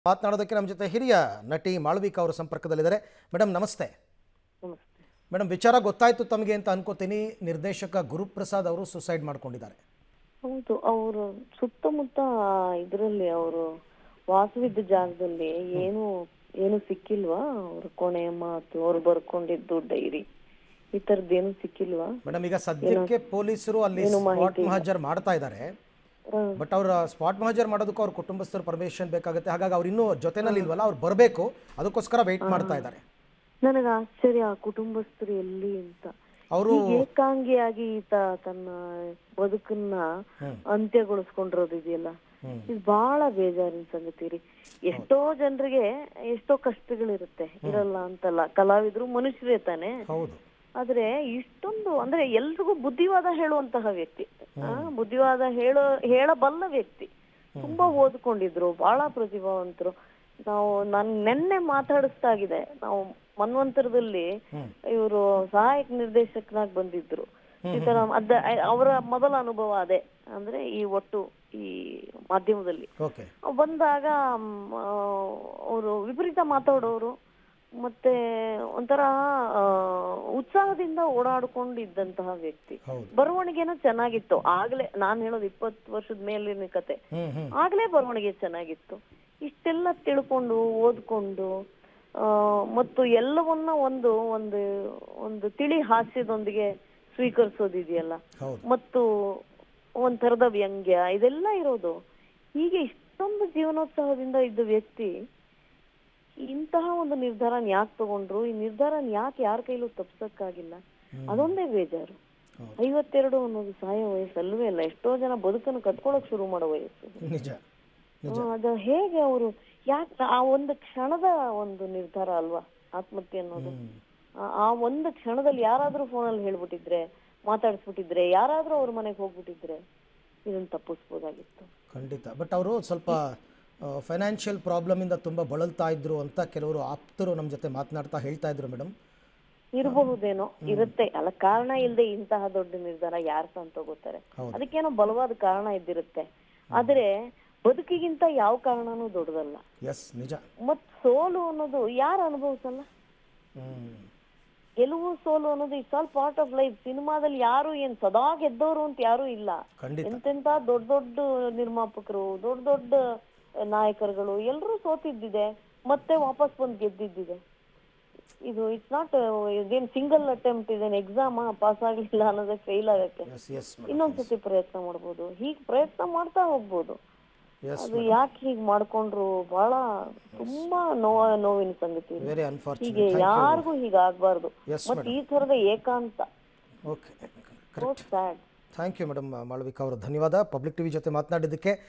ಮಾತನಾಡೋದಕ್ಕೆ ನಮ್ಮ ಜೊತೆ ಹಿರಿಯ ನಟಿ ಮಾಳವಿಕಾ ಅವರು ಸಂಪರ್ಕದಲ್ಲಿದ್ದಾರೆ ಮೇಡಮ್ ನಮಸ್ತೆ ನಮಸ್ತೆ ಮೇಡಮ್ ವಿಚಾರ ಗೊತ್ತಾಯ್ತು ತಮಗೆ ಅಂತ ಅನ್ಕೋತೀನಿ ನಿರ್ದೇಶಕ ಗುರುಪ್ರಸಾದ್ ಅವರು ಸುಸೈಡ್ ಮಾಡ್ಕೊಂಡಿದ್ದಾರೆ ಹೌದು ಅವರು ಸುತ್ತಮುತ್ತ ಇದರಲ್ಲಿ ಅವರು ವಾಸವಿದ್ದ ಜಾಗದಲ್ಲಿ ಏನು ಏನು ಸಿಕ್ಕಿಲ್ವಾ ಅವ್ರ ಕೊನೆಯ ಮಾತು ಅವ್ರು ಬರ್ಕೊಂಡಿದ್ದು ಡೈರಿ ಈ ತರದ್ದೇನು ಸಿಕ್ಕಿಲ್ವಾ ಮೇಡಮ್ ಈಗ ಸದ್ಯಕ್ಕೆ ಪೊಲೀಸರು ಅಲ್ಲಿ ಸ್ಪಾಟ್ ಮಹಜರ್ ಮಾಡ್ತಾ ಇದ್ದಾರೆ ಹ್ಮ್. ಬಟ್ ಅವ್ರ ಸ್ಪಾಟ್ ಮಹಜರ್ ಮಾಡೋದಕ್ಕೂ ಅವ್ರ ಕುಟುಂಬಸ್ಥರ ಪರ್ಮಿಷನ್ ಬೇಕಾಗುತ್ತೆ ಹಾಗಾಗಿ ಅವ್ರು ಇನ್ನೂ ಜೊತೆನಲ್ಲಿ ಇಲ್ವಲ್ಲ ಅವ್ರು ಬರಬೇಕು ಅದಕ್ಕೋಸ್ಕರ ವೆಯ್ಟ್ ಮಾಡ್ತಾ ಇದ್ದಾರೆ ನನಗೆ ಆಶ್ಚರ್ಯ ಆ ಕುಟುಂಬಸ್ಥರು ಎಲ್ಲಿ ಅಂತ ಅವರು ಈಗ ಏಕಾಂಗಿಯಾಗಿ ಈತ ತನ್ನ ಬದುಕನ್ನ ಅಂತ್ಯಗೊಳಿಸ್ಕೊಂಡಿರೋದು ಇದೆಯಲ್ಲ ಇದು ಬಹಳ ಬೇಜಾರಿನ ಸಂಗತಿ ರೀ ಎಷ್ಟೋ ಜನರಿಗೆ ಎಷ್ಟೋ ಕಷ್ಟಗಳಿರುತ್ತೆ ಇರಲ್ಲ ಅಂತಲ್ಲ ಕಲಾವಿದ್ರು ಮನುಷ್ಯರೇ ತಾನೆ ಹೌದು ಆದ್ರೆ ಇಷ್ಟೊಂದು ಅಂದ್ರೆ ಎಲ್ರಿಗೂ ಬುದ್ಧಿವಾದ ಹೇಳುವಂತಹ ವ್ಯಕ್ತಿ ಆ, ಬುದ್ಧಿವಾದ ಹೇಳೋ ಹೇಳಬಲ್ಲ ವ್ಯಕ್ತಿ ತುಂಬಾ ಓದ್ಕೊಂಡಿದ್ರು ಬಹಳ ಪ್ರತಿಭಾವಂತರು ನಾವು ನಾನ್ ನೆನ್ನೆ ಮಾತಾಡಿಸ್ತಾಗಿದೆ ನಾವು ಮನ್ವಂತರದಲ್ಲಿ ಇವರು ಸಹಾಯಕ ನಿರ್ದೇಶಕನಾಗಿ ಬಂದಿದ್ರು ಈ ತರ ಅದ ಅವರ ಮೊದಲ ಅನುಭವ ಅದೇ ಅಂದ್ರೆ ಈ ಒಟ್ಟು ಈ ಮಾಧ್ಯಮದಲ್ಲಿ ಓಕೆ ಬಂದಾಗ ಅವರು ವಿಪರೀತ ಮಾತಾಡೋರು ಮತ್ತೆ ಒಂಥರ ಆ, ಉತ್ಸಾಹದಿಂದ ಓಡಾಡ್ಕೊಂಡಿದ್ದಂತಹ ವ್ಯಕ್ತಿ ಹೌದು ಬರವಣಿಗೆನೂ ಚೆನ್ನಾಗಿತ್ತು ಆಗ್ಲೇ ನಾನ್ ಹೇಳೋದು ಇಪ್ಪತ್ತು ವರ್ಷದ ಮೇಲಿನ ಕತೆ ಹ್ಮ್ ಹ್ಮ್ ಆಗ್ಲೇ ಬರವಣಿಗೆ ಚೆನ್ನಾಗಿತ್ತು ಇಷ್ಟೆಲ್ಲ ತಿಳ್ಕೊಂಡು ಓದ್ಕೊಂಡು ಆ, ಮತ್ತು ಎಲ್ಲವನ್ನ ಒಂದು ಒಂದು ಒಂದು ತಿಳಿ ಹಾಸ್ಯದೊಂದಿಗೆ ಸ್ವೀಕರಿಸೋದಿದೆಯಲ್ಲ ಹೌದು ಮತ್ತು ಒಂಥರದ ವ್ಯಂಗ್ಯ ಇದೆಲ್ಲ ಇರೋದು ಹೀಗೆ ಇಷ್ಟೊಂದು ಜೀವನೋತ್ಸವದಿಂದ ಇದ್ದ ವ್ಯಕ್ತಿ ಇಂತಹ ಒಂದು ನಿರ್ಧಾರನ ಯಾಕೆ ತಗೊಂಡ್ರು ಈ ನಿರ್ಧಾರನ ಯಾಕೆ ಯಾರ ಕೈಲೂ ತಪ್ಸಕ್ಕಾಗಿಲ್ಲ ಅದೊಂದೇ ಬೇಜಾರು ಹೌದು. ಐವತ್ತೆರಡು ಅನ್ನೋದು ಸಾಯೋ ವಯಸ್ಸು ಅಲ್ವೇ ಅಲ್ಲ ಎಷ್ಟೋ ಜನ ಬದುಕನ್ನು ಕಟ್ಕೊಳಕ್ ಶುರು ಮಾಡೋ ವಯಸ್ಸು ನಿಜ ನಿಜ ಹ್ಮ್, ಅದು ಹೇಗೆ ಅವರು ಯಾಕೆ ಆ ಒಂದು ಕ್ಷಣದ ಒಂದು ನಿರ್ಧಾರ ಅಲ್ವಾ ಆತ್ಮಹತ್ಯೆ ಅನ್ನೋದು ಹ್ಮ್. ಆ- ಆ ಒಂದು ಕ್ಷಣದಲ್ಲಿ ಯಾರಾದ್ರೂ ಫೋನಲ್ಲಿ ಹೇಳ್ಬಿಟ್ಟಿದ್ರೆ ಮಾತಾಡಿಸ್ಬಿಟ್ಟಿದ್ರೆ ಯಾರಾದ್ರೂ ಅವ್ರ ಮನೆಗೆ ಹೋಗ್ಬಿಟ್ಟಿದ್ರೆ ಇದನ್ನ ತಪ್ಪಿಸ್ಬೋದಾಗಿತ್ತು ಖಂಡಿತ ಬಟ್ ಅವರು ಸ್ವಲ್ಪ ಫೈನಾನ್ಷಿಯಲ್ ಪ್ರಾಬ್ಲಮಿಂದ ತುಂಬ ಬಳಲ್ತಾ ಇದ್ರು ಅಂತ ಕೆಲವರು ಆಪ್ತರು ನಮ್ಮ ಜೊತೆ ಮಾತನಾಡ್ತಾ ಹೇಳ್ತಾ ಇದ್ರು ಮೇಡಮ್ ಇರಬಹುದೇನೋ ಇರುತ್ತೆ ಅಲ್ಲ ಕಾರಣ ಇಲ್ಲದೆ ಇಂತಹ ದೊಡ್ಡ ನಿರ್ಧಾರ ಯಾರು ಸಹ ತಗೋತಾರೆ ಹೌದು. ಅದಕ್ಕೇನೋ ಬಲವಾದ ಕಾರಣ ಇದ್ದಿರುತ್ತೆ ಆದ್ರೆ ಬದುಕಿಗಿಂತ ಯಾವ ಕಾರಣನೂ ದೊಡ್ಡದಲ್ಲ ಎಸ್ ನಿಜ ಮತ್ ಸೋಲು ಅನ್ನೋದು ಯಾರು ಅನುಭವಿಸಲ್ಲ ಹ್ಮ್ ಗೆಲುವು ಸೋಲು ಅನ್ನೋದು it's all part of life ಸಿನಿಮಾದಲ್ಲಿ ಯಾರು ಏನ್ ಸದಾ ಗೆದ್ದವರು ಅಂತ ಯಾರು ಇಲ್ಲ ಖಂಡಿತ ಎಂತೆಂತ ದೊಡ್ಡ ದೊಡ್ಡ ನಿರ್ಮಾಪಕರು ದೊಡ್ಡ ದೊಡ್ಡ ನಾಯಕರುಗಳು ಎಲ್ಲರೂ ಸೋತಿದ್ದಿದೆ ಮತ್ತೆ ವಾಪಸ್ ಬಂದು ಗೆದ್ದಿದ್ದಿದೆ ಇದು ಇಟ್ಸ್ ನಾಟ್ ಇದೇನ್ ಸಿಂಗಲ್ ಅಟೆಂಪ್ಟ್ ಇದೇನ್ ಎಕ್ಸಾಮ್ ಪಾಸ್ ಆಗ್ಲಿಲ್ಲ ಅನ್ನೋದೇ ಫೇಲ್ ಆಗಕ್ಕೆ ಎಸ್ ಎಸ್ ಮೇಡಮ್ ಇನ್ನೊಂದ್ಸತಿ ಪ್ರಯತ್ನ ಮಾಡ್ಬೋದು ಹೀಗ್ ಪ್ರಯತ್ನ ಮಾಡ್ತಾ ಹೋಗ್ಬೋದು ಎಸ್ ಅದು ಯಾಕೆ ಹೀಗ್ ಮಾಡ್ಕೊಂಡ್ರು ಬಹಳ ತುಂಬಾ ನೋವ ನೋವಿನ ಸಂಗತಿ ಇದು. ವೆರಿ ಹೀಗೆ ಅನ್ಫಾರ್ಚುನೇಟ್ ಯಾರಿಗೂ ಹೀಗಾಗ್ಬಾರ್ದು ಎಸ್ ಮತ್ತೆ ಈ ತರದ ಏಕಾಂತ okay so sad thank you madam Malavika ಅವರು ಧನ್ಯವಾದ ಪಬ್ಲಿಕ್ ಟಿವಿ ಜೊತೆ ಮಾತನಾಡಿದ್ದಕ್ಕೆ